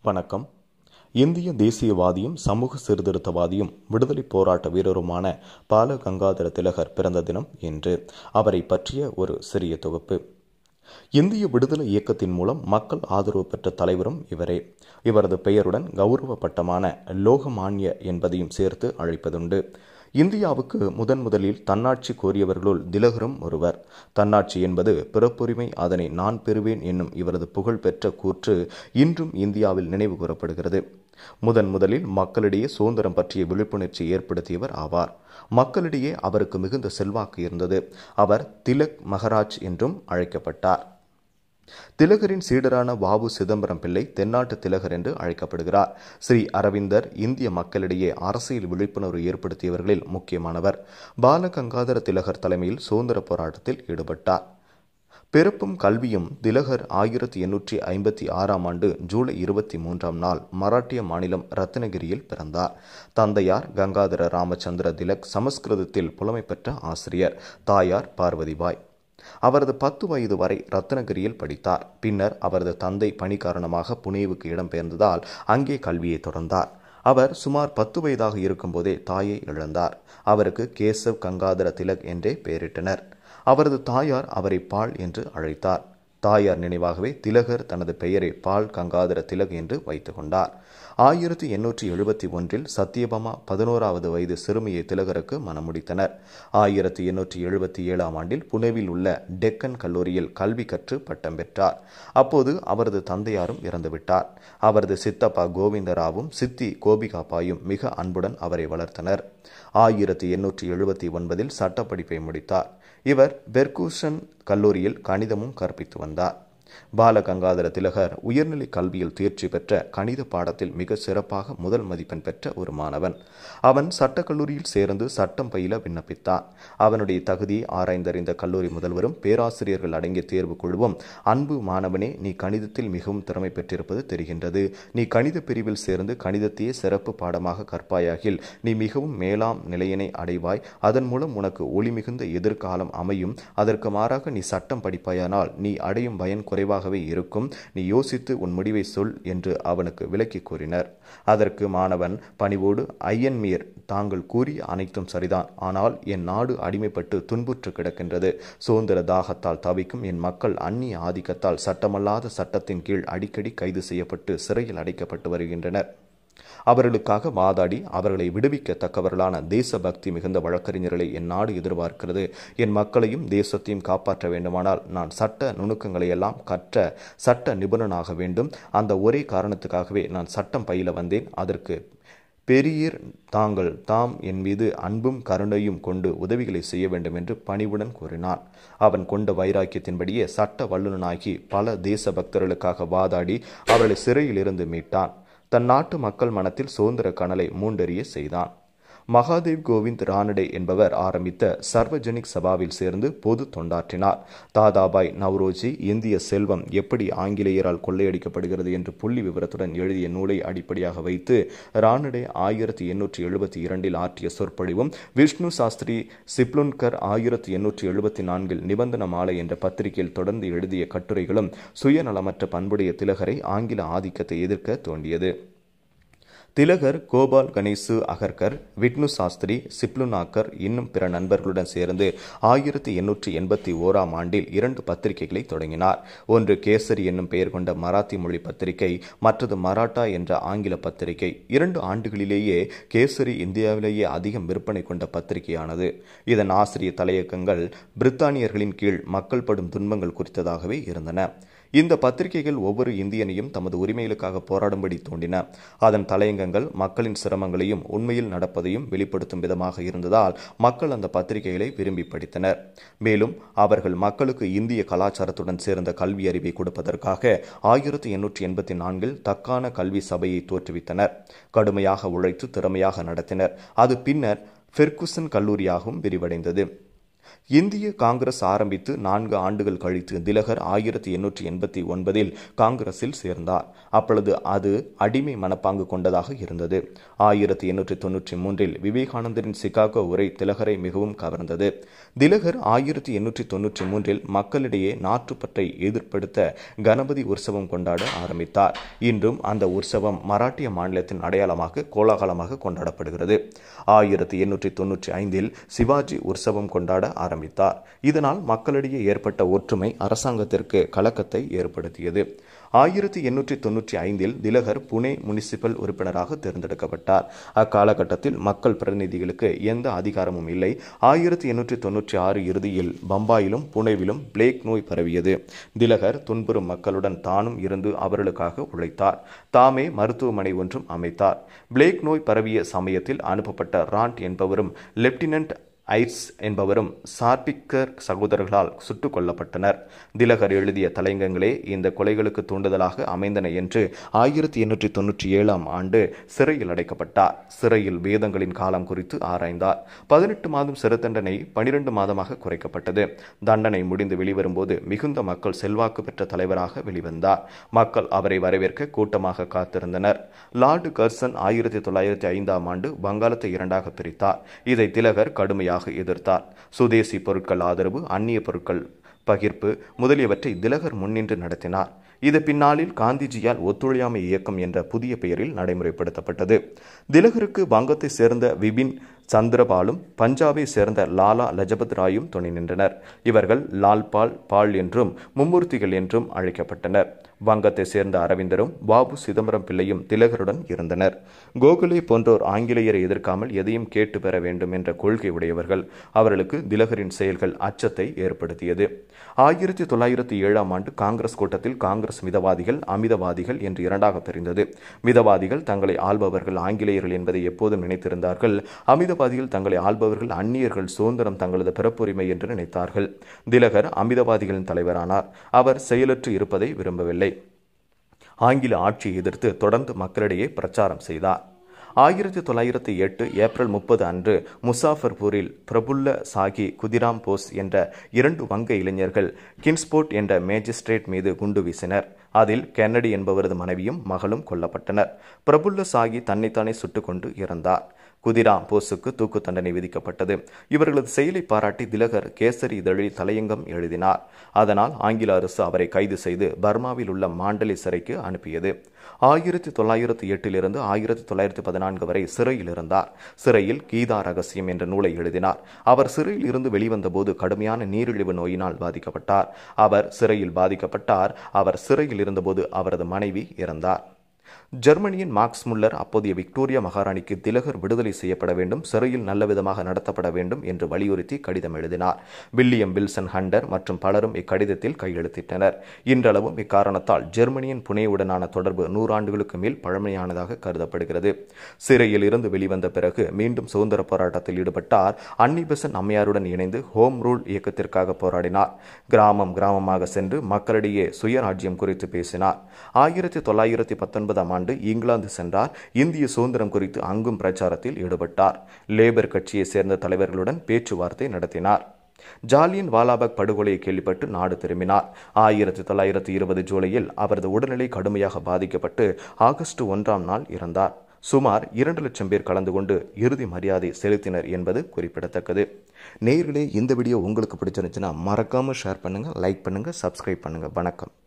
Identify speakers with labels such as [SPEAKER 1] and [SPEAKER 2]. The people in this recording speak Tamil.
[SPEAKER 1] வணக்கம் இந்திய தேசியவாதியும் சமூக சீர்திருத்தவாதியும் விடுதலைப் போராட்ட வீரருமான பால கங்காதர திலகர் பிறந்த தினம் இன்று அவரை பற்றிய ஒரு சிறிய தொகுப்பு இந்திய விடுதலை இயக்கத்தின் மூலம் மக்கள் ஆதரவு பெற்ற தலைவரும் இவரே இவரது பெயருடன் கௌரவ பட்டமான லோகமான்ய என்பதையும் சேர்த்து அழைப்பதுண்டு இந்தியாவுக்கு முதன் முதலில் தன்னாட்சி கோரியவர்களுள் திலகரும் ஒருவர் தன்னாட்சி என்பது பிறப்புரிமை அதனை நான் பெறுவேன் என்னும் இவரது புகழ்பெற்ற கூற்று இன்றும் இந்தியாவில் நினைவு கூறப்படுகிறது முதன் முதலில் மக்களிடையே சுதந்திரம் பற்றிய விழிப்புணர்ச்சி ஏற்படுத்தியவர் ஆவார் மக்களிடையே அவருக்கு மிகுந்த செல்வாக்கு இருந்தது அவர் திலக் மகராஜ் என்றும் அழைக்கப்பட்டார் திலகரின் சீடரான வாவு சிதம்பரம் பிள்ளை தென்னாட்டு திலகர் என்று அழைக்கப்படுகிறார் ஸ்ரீ அரவிந்தர் இந்திய மக்களிடையே அரசியல் விழிப்புணர்வு ஏற்படுத்தியவர்களில் முக்கியமானவர் பாலகங்காதர திலகர் தலைமையில் சுதந்திர போராட்டத்தில் ஈடுபட்டார் பிறப்பும் கல்வியும் திலகர் ஆயிரத்தி எண்ணூற்றி ஐம்பத்தி ஆறாம் ஆண்டு ஜூலை இருபத்தி மூன்றாம் நாள் மராட்டிய மாநிலம் ரத்னகிரியில் பிறந்தார் தந்தையார் கங்காதர ராமச்சந்திர திலக் சமஸ்கிருதத்தில் புலமை பெற்ற ஆசிரியர் தாயார் பார்வதிபாய் அவரது பத்து வயது வரை ரத்னகிரியில் படித்தார் பின்னர் அவரது தந்தை பணி காரணமாக புனேவுக்கு இடம்பெயர்ந்ததால் அங்கே கல்வியை தொடர்ந்தார் அவர் சுமார் பத்து வயதாக இருக்கும்போதே தாயை இழந்தார் அவருக்கு கேசவ் கங்காதர திலக் என்றே பெயரிட்டனர் அவரது தாயார் அவரை பால் என்று அழைத்தார் தாயார் நினைவாகவே திலகர் தனது பெயரை பால் கங்காதர திலக் என்று வைத்துக் கொண்டார் ஆயிரத்தி எண்ணூற்றி எழுபத்தி ஒன்றில் சத்யபாமா பதினோராவது வயது சிறுமியை திலகருக்கு மணமுடித்தனர் ஆயிரத்தி எண்ணூற்றி எழுபத்தி ஏழாம் ஆண்டில் புனேவில் உள்ள டெக்கன் கல்லூரியில் கல்வி கற்று பட்டம் பெற்றார் அப்போது அவரது தந்தையாரும் இறந்துவிட்டார் அவரது சித்தப்பா கோவிந்தராவும் சித்தி கோபிகாபாயும் மிக அன்புடன் அவரை வளர்த்தனர் ஆயிரத்தி எண்ணூற்றி எழுபத்தி ஒன்பதில் சட்டப்படிப்பை முடித்தார் இவர் பெர்கூசன் கல்லூரியில் கணிதமும் கற்பித்து வந்தார் பாலகங்காதர திலகர் உயர்நிலை கல்வியில் தேர்ச்சி பெற்ற கணித பாடத்தில் மிக சிறப்பாக முதல் மதிப்பெண் பெற்ற ஒரு மாணவன் அவன் சட்டக்கல்லூரியில் சேர்ந்து சட்டம் பயில விண்ணப்பித்தான் அவனுடைய தகுதியை ஆராய்ந்தறிந்த கல்லூரி முதல்வரும் பேராசிரியர்கள் அடங்கிய தேர்வு குழுவும் அன்பு மாணவனே நீ கணிதத்தில் மிகவும் திறமை பெற்றிருப்பது தெரிகின்றது நீ கணித பிரிவில் சேர்ந்து கணிதத்தையே சிறப்பு பாடமாக கற்பாயாகில் நீ மிகவும் மேலாம் நிலையினை அடைவாய் அதன் மூலம் உனக்கு ஒளி மிகுந்த எதிர்காலம் அமையும் அதற்கு மாறாக நீ சட்டம் படிப்பாயானால் நீ அடையும் பயன் குறைவாகவே இருக்கும் நீ யோசித்து உன் முடிவை சொல் என்று அவனுக்கு விளக்கி கூறினர் அதற்கு மாணவன் பணிவோடு ஐயன்மீர் தாங்கள் கூறிய அனைத்தும் சரிதான் ஆனால் என் நாடு அடிமைப்பட்டு துன்புற்று கிடக்கின்றது சுதந்திர தாகத்தால் தவிக்கும் என் மக்கள் அந்நிய ஆதிக்கத்தால் சட்டமல்லாத சட்டத்தின் கீழ் அடிக்கடி கைது செய்யப்பட்டு சிறையில் அடைக்கப்பட்டு வருகின்றனர் அவர்களுக்காக வாதாடி அவர்களை விடுவிக்கத்தக்கவர்களான தேசபக்தி மிகுந்த வழக்கறிஞர்களை என் நாடு எதிர்பார்க்கிறது என் மக்களையும் தேசத்தையும் காப்பாற்ற வேண்டுமானால் நான் சட்ட நுணுக்கங்களை எல்லாம் கற்ற சட்ட நிபுணனாக வேண்டும் அந்த ஒரே காரணத்துக்காகவே நான் சட்டம் பயில வந்தேன் அதற்கு பெரியர் தாங்கள் தாம் என் மீது அன்பும் கருணையும் கொண்டு உதவிகளை செய்ய வேண்டும் என்று பணிவுடன் கூறினான் அவன் கொண்ட வைராக்கியத்தின்படியே சட்ட வல்லுநனாகி பல தேச பக்தர்களுக்காக வாதாடி அவர்களை சிறையில் இருந்து மீட்டான் தன் நாட்டு மக்கள் மனத்தில் சுதந்திர கனலை மூண்டெறிய செய்தான் மகாதேவ் கோவிந்த் ரானடே என்பவர் ஆரம்பித்த சர்வஜனிக் சபாவில் சேர்ந்து பொது தொண்டாற்றினார் தாதாபாய் நவ்ரோஜி இந்திய செல்வம் எப்படி ஆங்கிலேயரால் கொள்ளையடிக்கப்படுகிறது என்று புள்ளி விவரத்துடன் எழுதிய நூலை அடிப்படையாக வைத்து ரானடே ஆயிரத்தி எண்ணூற்றி எழுபத்தி இரண்டில் ஆற்றிய சொற்பொழிவும் விஷ்ணு சாஸ்திரி சிப்லுன்கர் ஆயிரத்தி எண்ணூற்றி எழுபத்தி நான்கில் நிபந்தன மாலை என்ற பத்திரிகையில் தொடர்ந்து எழுதிய கட்டுரைகளும் சுயநலமற்ற பண்புடைய திலகரை ஆங்கில ஆதிக்கத்தை எதிர்க்க தோண்டியது திலகர் கோபால் கணேசு அகர்கர் விட்னு சாஸ்திரி சிப்லுனாக்கர் இன்னும் பிற நண்பர்களுடன் சேர்ந்து ஆயிரத்தி எண்ணூற்றி எண்பத்தி ஓராம் ஆண்டில் இரண்டு பத்திரிகைகளை தொடங்கினார் ஒன்று கேசரி என்னும் பெயர் கொண்ட மராத்தி மொழி பத்திரிகை மற்றது மராட்டா என்ற ஆங்கில பத்திரிகை இரண்டு ஆண்டுகளிலேயே கேசரி இந்தியாவிலேயே அதிகம் விற்பனை கொண்ட பத்திரிகையானது இதன் ஆசிரியர் தலையக்கங்கள் பிரித்தானியர்களின் கீழ் மக்கள் படும் துன்பங்கள் குறித்ததாகவே இருந்தன இந்த பத்திரிகைகள் ஒவ்வொரு இந்தியனையும் தமது உரிமைகளுக்காக போராடும்படி தூண்டின அதன் தலையங்கங்கள் மக்களின் சிரமங்களையும் உண்மையில் நடப்பதையும் வெளிப்படுத்தும் விதமாக இருந்ததால் மக்கள் அந்த பத்திரிகைகளை விரும்பி படித்தனர் மேலும் அவர்கள் மக்களுக்கு இந்திய கலாச்சாரத்துடன் சேர்ந்த கல்வி அறிவை கொடுப்பதற்காக ஆயிரத்தி எண்ணூற்றி எண்பத்தி நான்கில் தக்கான கல்வி சபையை தோற்றுவித்தனர் கடுமையாக உழைத்து திறமையாக நடத்தினர் அது பின்னர் ஃபெர்குசன் கல்லூரியாகவும் விரிவடைந்தது இந்திய காங்கிரஸ் ஆரம்பித்து நான்கு ஆண்டுகள் கழித்து திலகர் ஆயிரத்தி எண்ணூற்றி எண்பத்தி ஒன்பதில் காங்கிரஸில் சேர்ந்தார் அப்பொழுது அது அடிமை மனப்பாங்கு கொண்டதாக இருந்தது ஆயிரத்தி எண்ணூற்றி தொன்னூற்றி மூன்றில் விவேகானந்தரின் சிகாகோ உரை திலகரை மிகவும் கவர்ந்தது திலகர் ஆயிரத்தி எண்ணூற்றி தொன்னூற்றி மூன்றில் மக்களிடையே நாற்றுப்பற்றை எதிர்ப்படுத்த கணபதி உற்சவம் கொண்டாட ஆரம்பித்தார் இன்றும் அந்த உற்சவம் மராட்டிய மாநிலத்தின் அடையாளமாக கோலாகலமாக கொண்டாடப்படுகிறது ஆயிரத்தி எண்ணூற்றி தொன்னூற்றி ஐந்தில் சிவாஜி உற்சவம் கொண்டாட ஆரம்பித்தார் இதனால் மக்களிடையே ஏற்பட்ட ஒற்றுமை அரசாங்கத்திற்கு கலக்கத்தை ஏற்படுத்தியது ஆயிரத்தி எண்ணூற்றி தொன்னூற்றி ஐந்தில் திலகர் புனே முனிசிபல் உறுப்பினராக தேர்ந்தெடுக்கப்பட்டார் அக்காலகட்டத்தில் மக்கள் பிரதிநிதிகளுக்கு எந்த அதிகாரமும் இல்லை ஆயிரத்தி எண்ணூற்றி தொன்னூற்றி ஆறு இறுதியில் பம்பாயிலும் புனேவிலும் பிளேக் நோய் பரவியது திலகர் துன்புறும் மக்களுடன் தானும் இருந்து அவர்களுக்காக உழைத்தார் தாமே மருத்துவமனை ஒன்றும் அமைத்தார் பிளேக் நோய் பரவிய சமயத்தில் அனுப்பப்பட்ட ராண்ட் என்பவரும் லெப்டினன்ட் ஐட்ஸ் என்பவரும் சார்பிக்கர் சகோதரர்களால் சுட்டுக் கொல்லப்பட்டனர் திலகர் எழுதிய தலையங்கங்களே இந்த கொலைகளுக்கு தூண்டுதலாக அமைந்தன என்று ஆயிரத்தி எண்ணூற்றி தொன்னூற்றி ஏழாம் ஆண்டு சிறையில் அடைக்கப்பட்டார் சிறையில் வேதங்களின் காலம் குறித்து ஆராய்ந்தார் பதினெட்டு மாதம் சிறை தண்டனை பனிரெண்டு மாதமாக குறைக்கப்பட்டது தண்டனை முடிந்து வெளிவரும்போது மிகுந்த மக்கள் செல்வாக்கு பெற்ற தலைவராக வெளிவந்தார் மக்கள் அவரை வரவேற்க கூட்டமாக காத்திருந்தனர் லார்டு கர்சன் ஆயிரத்தி தொள்ளாயிரத்தி ஐந்தாம் ஆண்டு வங்காளத்தை இரண்டாக பிரித்தார் இதை திலகர் கடுமையாக கடுமையாக எதிர்த்தார் சுதேசி பொருட்கள் ஆதரவு அந்நிய பொருட்கள் பகிர்ப்பு முதலியவற்றை திலகர் முன்னின்று நடத்தினார் இது பின்னாளில் காந்திஜியால் ஒத்துழையாமை இயக்கம் என்ற புதிய பெயரில் நடைமுறைப்படுத்தப்பட்டது திலகருக்கு வங்கத்தை சேர்ந்த விபின் சந்திரபாலும் பஞ்சாபை சேர்ந்த லாலா லஜபத் ராயும் துணை நின்றனர் இவர்கள் லால்பால் பால் என்றும் மும்மூர்த்திகள் என்றும் அழைக்கப்பட்டனர் வங்கத்தை சேர்ந்த அரவிந்தரும் பாபு சிதம்பரம் பிள்ளையும் திலகருடன் இருந்தனர் கோகுலே போன்றோர் ஆங்கிலேயரை எதிர்க்காமல் எதையும் கேட்டு பெற வேண்டும் என்ற கொள்கை உடையவர்கள் அவர்களுக்கு திலகரின் செயல்கள் அச்சத்தை ஏற்படுத்தியது ஆயிரத்தி தொள்ளாயிரத்தி ஏழாம் ஆண்டு காங்கிரஸ் கூட்டத்தில் காங்கிரஸ் மிதவாதிகள் அமிதவாதிகள் என்று இரண்டாக பிரிந்தது மிதவாதிகள் தங்களை ஆள்பவர்கள் ஆங்கிலேயர்கள் என்பதை எப்போதும் நினைத்திருந்தார்கள் அமிதவாதிகள் தங்களை ஆள்பவர்கள் அந்நியர்கள் சுதந்திரம் தங்களது பிறப்புரிமை என்று நினைத்தார்கள் திலகர் அமிதவாதிகளின் தலைவரானார் அவர் செயலற்று இருப்பதை விரும்பவில்லை ஆங்கில ஆட்சியை எதிர்த்து தொடர்ந்து மக்களிடையே பிரச்சாரம் செய்தார் ஆயிரத்தி தொள்ளாயிரத்தி எட்டு ஏப்ரல் முப்பது அன்று முசாஃபர்பூரில் பிரபுல்ல சாகி குதிராம் போஸ் என்ற இரண்டு வங்க இளைஞர்கள் கின்ஸ்போர்ட் என்ற மேஜிஸ்ட்ரேட் மீது குண்டு வீசினர் அதில் கென்னடி என்பவரது மனைவியும் மகளும் கொல்லப்பட்டனர் பிரபுல்ல சாகி தன்னைத்தானே சுட்டுக்கொண்டு இறந்தார் குதிராம் போஸுக்கு தூக்கு தண்டனை விதிக்கப்பட்டது இவர்களது செயலை பாராட்டி திலகர் கேசரி இதழில் தலையங்கம் எழுதினார் அதனால் ஆங்கில அரசு அவரை கைது செய்து பர்மாவில் உள்ள மாண்டலி சிறைக்கு அனுப்பியது ஆயிரத்தி தொள்ளாயிரத்தி எட்டிலிருந்து ஆயிரத்தி தொள்ளாயிரத்தி பதினான்கு வரை சிறையில் இருந்தார் சிறையில் கீதா ரகசியம் என்ற நூலை எழுதினார் அவர் சிறையில் இருந்து வெளிவந்தபோது கடுமையான நீரிழிவு நோயினால் பாதிக்கப்பட்டார் அவர் சிறையில் பாதிக்கப்பட்டார் அவர் சிறையில் இருந்தபோது அவரது மனைவி இறந்தார் ஜெர்மனியின் மார்க்ஸ் முல்லர் அப்போதைய விக்டோரியா மகாராணிக்கு திலகர் விடுதலை செய்யப்பட வேண்டும் சிறையில் நல்ல விதமாக நடத்தப்பட வேண்டும் என்று வலியுறுத்தி கடிதம் எழுதினார் வில்லியம் வில்சன் ஹண்டர் மற்றும் பலரும் இக்கடிதத்தில் கையெழுத்திட்டனர் இன்றளவும் இக்காரணத்தால் ஜெர்மனியின் புனேவுடனான தொடர்பு நூறாண்டுகளுக்கு மேல் பழமையானதாக கருதப்படுகிறது சிறையில் இருந்து வெளிவந்த பிறகு மீண்டும் சுதந்திர போராட்டத்தில் ஈடுபட்டார் அன்னிபெசன் அம்மையாருடன் இணைந்து ஹோம் ரூல் இயக்கத்திற்காக போராடினார் கிராமம் கிராமமாக சென்று மக்களிடையே சுயராஜ்யம் குறித்து பேசினார் ஆயிரத்தி தொள்ளாயிரத்தி பத்தொன்பதாம் ஆண்டு இங்கிலாந்து சென்றார் இந்திய சுதந்திரம் குறித்து அங்கும் பிரச்சாரத்தில் ஈடுபட்டார் லேபர் கட்சியை சேர்ந்த தலைவர்களுடன் பேச்சுவார்த்தை நடத்தினார் ஜாலியன் வாலாபாக் படுகொலையை கேள்விப்பட்டு நாடு திரும்பினார் ஆயிரத்தி தொள்ளாயிரத்தி இருபது ஜூலையில் அவரது உடல்நிலை கடுமையாக பாதிக்கப்பட்டு ஆகஸ்ட் ஒன்றாம் நாள் இறந்தார் சுமார் இரண்டு லட்சம் பேர் கலந்து கொண்டு இறுதி மரியாதை செலுத்தினர் என்பது குறிப்பிடத்தக்கது நேர்களே இந்த வீடியோ உங்களுக்கு பிடிச்சிருந்துச்சுன்னா மறக்காமல் ஷேர் பண்ணுங்கள் லைக் பண்ணுங்கள் சப்ஸ்கிரைப் பண்ணுங்கள் வணக்கம்